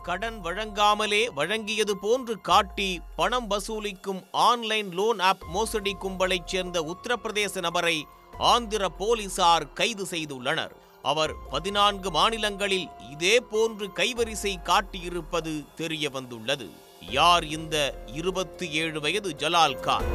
கடன் வழங்காமலே வழங்கியது போன்று காட்டி பணம் வசூலிக்கும் ஆன்லைன் லோன் ஆப் மோசடி கும்பலைச் சேர்ந்த உத்தரப்பிரதேச நபரை ஆந்திர போலீசார் கைது செய்துள்ளனர் அவர் பதினான்கு மாநிலங்களில் இதே போன்று கைவரிசை காட்டியிருப்பது தெரிய வந்துள்ளது யார் இந்த இருபத்தி ஏழு வயது ஜலால் கான்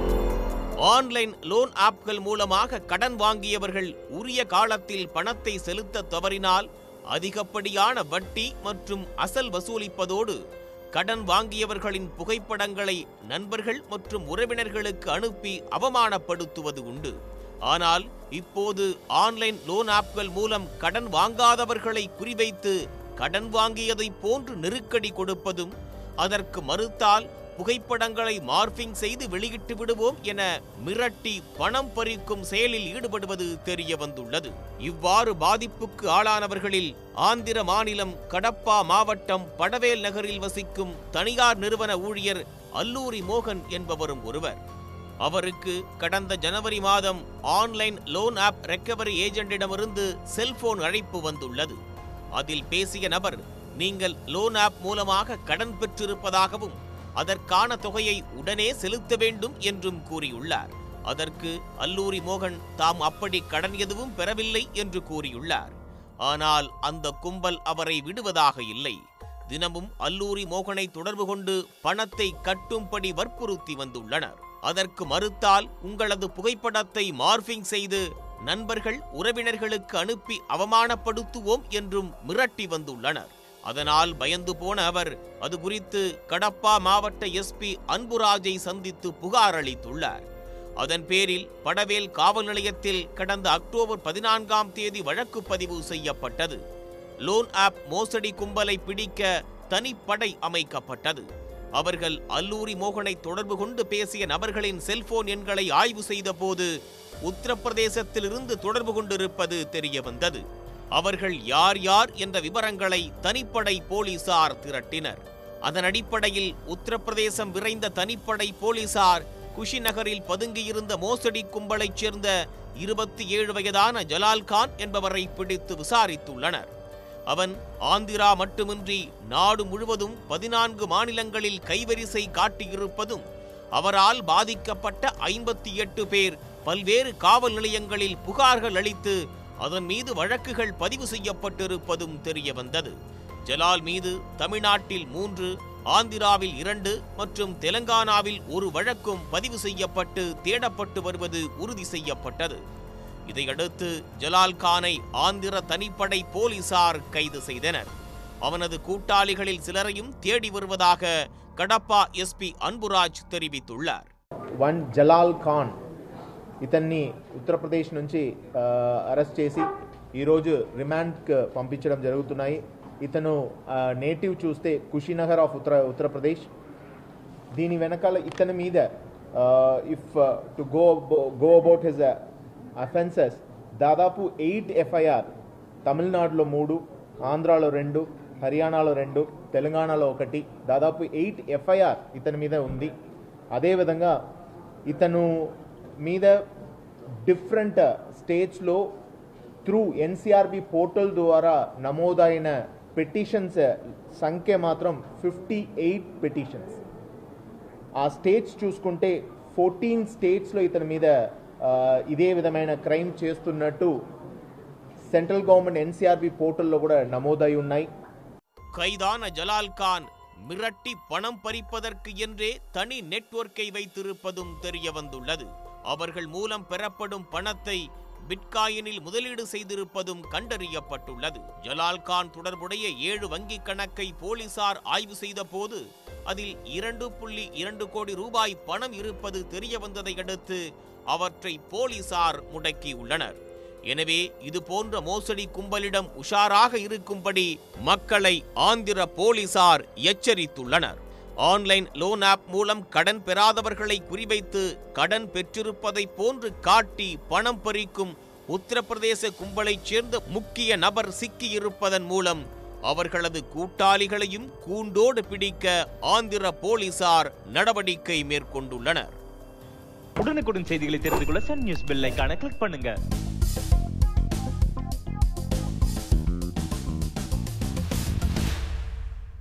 ஆன்லைன் லோன் ஆப்கள் மூலமாக கடன் வாங்கியவர்கள் உரிய காலத்தில் பணத்தை செலுத்த தவறினால் அதிகப்படியான வட்டி மற்றும் அசல் வசூலிப்பதோடு கடன் வாங்கியவர்களின் புகைப்படங்களை நண்பர்கள் மற்றும் உறவினர்களுக்கு அனுப்பி அவமானப்படுத்துவது உண்டு ஆனால் இப்போது ஆன்லைன் லோன் ஆப்கள் மூலம் கடன் வாங்காதவர்களை குறிவைத்து கடன் வாங்கியதைப் போன்று நெருக்கடி கொடுப்பதும் அதற்கு மறுத்தால் புகைப்படங்களை மார்பிங் செய்து வெளியிட்டு விடுவோம் என மிரட்டி பணம் பறிக்கும் செயலில் ஈடுபடுவது தெரிய வந்துள்ளது இவ்வாறு பாதிப்புக்கு ஆளானவர்களில் ஆந்திர மாநிலம் கடப்பா மாவட்டம் படவேல் நகரில் வசிக்கும் தனியார் நிறுவன ஊழியர் அல்லூரி மோகன் என்பவரும் ஒருவர் அவருக்கு கடந்த ஜனவரி மாதம் ஆன்லைன் லோன் ஆப் ரெக்கவரி ஏஜென்ட்டிடமிருந்து செல்போன் அழைப்பு வந்துள்ளது அதில் பேசிய நபர் நீங்கள் லோன் ஆப் மூலமாக கடன் பெற்றிருப்பதாகவும் அதற்கான தொகையை உடனே செலுத்த வேண்டும் என்றும் கூறியுள்ளார் அதற்கு அல்லூரி மோகன் தாம் அப்படி கடன் எதுவும் பெறவில்லை என்று கூறியுள்ளார் ஆனால் அந்த கும்பல் அவரை விடுவதாக இல்லை தினமும் அல்லூரி மோகனை தொடர்பு கொண்டு பணத்தை கட்டும்படி வற்புறுத்தி வந்துள்ளனர் அதற்கு மறுத்தால் உங்களது புகைப்படத்தை மார்பிங் செய்து நண்பர்கள் உறவினர்களுக்கு அனுப்பி அவமானப்படுத்துவோம் என்றும் மிரட்டி வந்துள்ளனர் அதனால் பயந்து போன அவர் அது குறித்து கடப்பா மாவட்ட எஸ்பி அன்புராஜை சந்தித்து புகார் அளித்துள்ளார் அதன் பேரில் படவேல் காவல் நிலையத்தில் கடந்த அக்டோபர் பதினான்காம் தேதி வழக்கு பதிவு செய்யப்பட்டது லோன் ஆப் மோசடி கும்பலை பிடிக்க தனிப்படை அமைக்கப்பட்டது அவர்கள் அல்லூரி மோகனை தொடர்பு கொண்டு பேசிய நபர்களின் செல்போன் எண்களை ஆய்வு செய்தபோது உத்தரப்பிரதேசத்திலிருந்து தொடர்பு கொண்டிருப்பது தெரிய வந்தது அவர்கள் யார் யார் என்ற விவரங்களை தனிப்படை போலீசார் திரட்டினர் அதன் அடிப்படையில் உத்தரப்பிரதேசம் விரைந்த தனிப்படை போலீசார் குஷிநகரில் பதுங்கியிருந்த மோசடி கும்பலைச் சேர்ந்த இருபத்தி ஏழு வயதான ஜலால் கான் என்பவரை பிடித்து விசாரித்துள்ளனர் அவன் ஆந்திரா மட்டுமின்றி நாடு முழுவதும் பதினான்கு மாநிலங்களில் கைவரிசை காட்டியிருப்பதும் அவரால் பாதிக்கப்பட்ட ஐம்பத்தி எட்டு பேர் பல்வேறு காவல் நிலையங்களில் புகார்கள் அளித்து அதன் மீது வழக்குகள் பதிவு செய்யப்பட்டிருப்பதும் தெரிய வந்தது ஜலால் மீது தமிழ்நாட்டில் மூன்று ஆந்திராவில் இரண்டு மற்றும் தெலங்கானாவில் ஒரு வழக்கும் பதிவு செய்யப்பட்டு தேடப்பட்டு வருவது உறுதி செய்யப்பட்டது இதையடுத்து ஜலால் கானை ஆந்திர தனிப்படை போலீசார் கைது செய்தனர் அவனது கூட்டாளிகளில் சிலரையும் தேடி வருவதாக கடப்பா எஸ்பி அன்புராஜ் தெரிவித்துள்ளார் వన్ జలాల్ ఖాన్ ఇతన్ని ఉత్తరప్రదేశ్ నుంచి ఆ, అరెస్ట్ చేసి ఈరోజు రిమాండ్కి పంపించడం జరుగుతున్నాయి ఇతను ఆ, నేటివ్ చూస్తే కుషినగర్ ఆఫ్ ఉత్తర ఉత్తరప్రదేశ్ దీని వెనకాల ఇతని మీద if to go go about his offences దాదాపు ఎయిట్ ఎఫ్ఐఆర్ తమిళనాడులో మూడు ఆంధ్రాలో రెండు హర్యానాలో రెండు తెలంగాణలో ఒకటి దాదాపు ఎయిట్ ఎఫ్ఐఆర్ ఇతని మీద ఉంది అదేవిధంగా ఇతను మీద డిఫరెంట్ స్టేట్స్లో త్రూ ఎన్సిఆర్బి పోర్టల్ ద్వారా నమోదైన పెటిషన్స్ సంఖ్య మాత్రం ఫిఫ్టీ ఎయిట్ పెటిషన్స్ ఆ స్టేట్స్ చూసుకుంటే ఫోర్టీన్ స్టేట్స్లో ఇతని మీద ఆ, ఇదే విధమైన క్రైమ్ చేస్తున్నట్టు సెంట్రల్ గవర్నమెంట్ ఎన్సీఆర్బి పోర్టల్లో కూడా నమోదై ఉన్నాయి கைதான ஜலால் கான் மிரட்டி பணம் பறிப்பதற்கு என்றே தனி நெட்வொர்க்கை வைத்திருப்பதும் தெரிய வந்துள்ளது அவர்கள் மூலம் பெறப்படும் பணத்தை பிட்காயினில் முதலீடு செய்திருப்பதும் கண்டறியப்பட்டுள்ளது ஜலால் கான் தொடர்புடைய ஏழு வங்கிக் கணக்கை போலீசார் ஆய்வு செய்த போது அதில் இரண்டு புள்ளி இரண்டு கோடி ரூபாய் பணம் இருப்பது தெரிய வந்ததை அடுத்து அவற்றை போலீசார் முடக்கியுள்ளனர் எனவே இது போன்ற மோசடி கும்பலிடம் உஷாராக இருக்கும்படி மக்களை ஆந்திர போலீசார் எச்சரித்துள்ளனர் ஆன்லைன் லோன் ஆப் மூலம் கடன் பெறாதவர்களை குறிவைத்து கடன் பெற்றிருப்பதைப் போன்று காட்டி பணம் பறிக்கும் உத்தரப்பிரதேச கும்பலைச் சேர்ந்த முக்கிய நபர் சிக்கியிருப்பதன் மூலம் அவர்களது கூட்டாளிகளையும் கூண்டோடு பிடிக்க ஆந்திர போலீசார் நடவடிக்கை மேற்கொண்டுள்ளனர் உடனுக்குடன் செய்திகளை தெரிந்து கொள்ள சன் நியூஸ் பெல் ஐகானை கிளிக் பண்ணுங்க